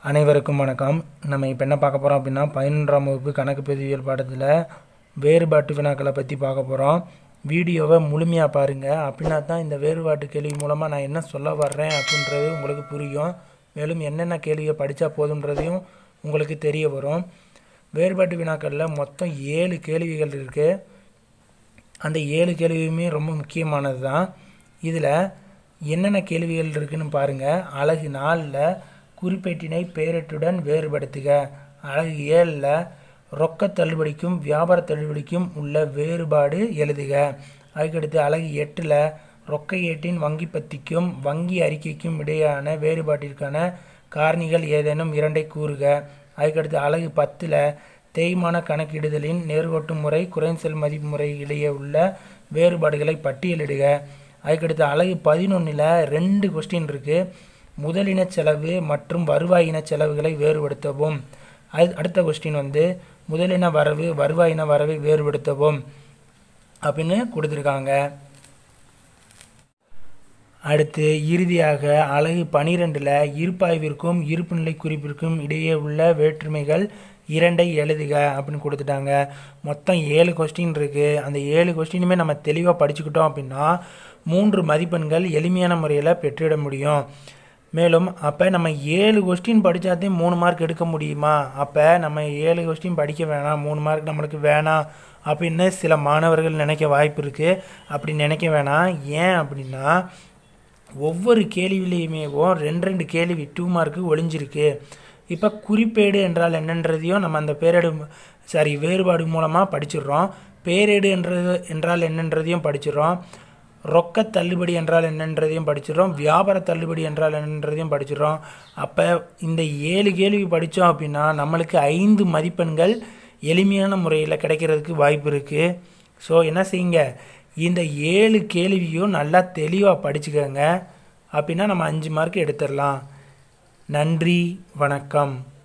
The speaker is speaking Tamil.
அனைவருக்கும் வணக்கம் நம்ம இப்போ என்ன பார்க்க போகிறோம் அப்படின்னா பதினொன்றாம் வகுப்பு கணக்கு பதிவியல் பாடத்தில் வேறுபாட்டு வினாக்களை பற்றி பார்க்க போகிறோம் வீடியோவை முழுமையாக பாருங்கள் அப்படின்னா தான் இந்த வேறுபாட்டு கேள்வி மூலமாக நான் என்ன சொல்ல வர்றேன் அப்படின்றது உங்களுக்கு புரியும் மேலும் என்னென்ன கேள்வியை படித்தா போதுன்றதையும் உங்களுக்கு தெரிய வரும் வேறுபாட்டு வினாக்களில் மொத்தம் ஏழு கேள்விகள் இருக்குது அந்த ஏழு கேள்வியுமே ரொம்ப முக்கியமானது தான் இதில் என்னென்ன கேள்விகள் இருக்குன்னு பாருங்கள் அழகு நாலில் குறிப்பேட்டினை பெயரட்டுடன் வேறுபடுத்துக அழகு ஏழில் ரொக்க தள்ளுபடிக்கும் வியாபார தள்ளுபடிக்கும் உள்ள வேறுபாடு எழுதுக அதுக்கடுத்து அழகு எட்டில் ரொக்க ஏட்டின் வங்கி பத்திக்கும் வங்கி அறிக்கைக்கும் இடையான வேறுபாட்டிற்கான காரணிகள் ஏதேனும் இரண்டை கூறுக அதுக்கடுத்து அழகு பத்தில் தேய்மான கணக்கிடுதலின் நேர்கோட்டு முறை குறைஞ்சல் மதிப்பு முறை இடையே உள்ள வேறுபாடுகளை பட்டியலிடுக அதுக்கடுத்து அழகு பதினொன்றில் ரெண்டு கொஸ்டின் இருக்குது முதலின செலவு மற்றும் வருவாயின செலவுகளை வேறுபடுத்தவும் அது அடுத்த கொஸ்டின் வந்து முதலின வரவு வருவாயின வரவை வேறுபடுத்தவும் அப்படின்னு கொடுத்துருக்காங்க அடுத்து இறுதியாக அழகு பனிரெண்டில் இருப்பாய்விற்கும் இருப்புநிலை குறிப்பிற்கும் இடையே உள்ள வேற்றுமைகள் இரண்டை எழுதுக அப்படின்னு கொடுத்துட்டாங்க மொத்தம் ஏழு கொஸ்டின் இருக்குது அந்த ஏழு கொஸ்டினுமே நம்ம தெளிவாக படிச்சுக்கிட்டோம் அப்படின்னா மூன்று மதிப்பெண்கள் எளிமையான முறையில் பெற்றிட முடியும் மேலும் அப்போ நம்ம ஏழு கொஸ்டின் படித்தாதே மூணு மார்க் எடுக்க முடியுமா அப்போ நம்ம ஏழு கொஸ்டின் படிக்க வேணாம் மூணு மார்க் நம்மளுக்கு வேணாம் அப்படின்னு சில மாணவர்கள் நினைக்க வாய்ப்பு இருக்குது அப்படி நினைக்க வேணாம் ஏன் அப்படின்னா ஒவ்வொரு கேள்வியிலையுமேவும் ரெண்டு ரெண்டு கேள்வி டூ மார்க்கு ஒளிஞ்சிருக்கு இப்போ குறிப்பேடு என்றால் என்னன்றதையும் நம்ம அந்த பேரேடு சாரி வேறுபாடு மூலமாக படிச்சிடுறோம் பேரேடு என்றது என்றால் என்னன்றதையும் படிச்சிடுறோம் ரொக்க தள்ளுபடி என்றால் என்னன்றதையும் படிச்சிடுறோம் வியாபார தள்ளுபடி என்றால் என்னன்றதையும் படிச்சிடுறோம் அப்போ இந்த ஏழு கேள்வி படித்தோம் அப்படின்னா நம்மளுக்கு ஐந்து மதிப்பெண்கள் எளிமையான முறையில் கிடைக்கிறதுக்கு வாய்ப்பு இருக்குது ஸோ என்ன செய்யுங்க இந்த ஏழு கேள்வியும் நல்லா தெளிவாக படிச்சுக்கோங்க அப்படின்னா நம்ம அஞ்சு மார்க் எடுத்துடலாம் நன்றி வணக்கம்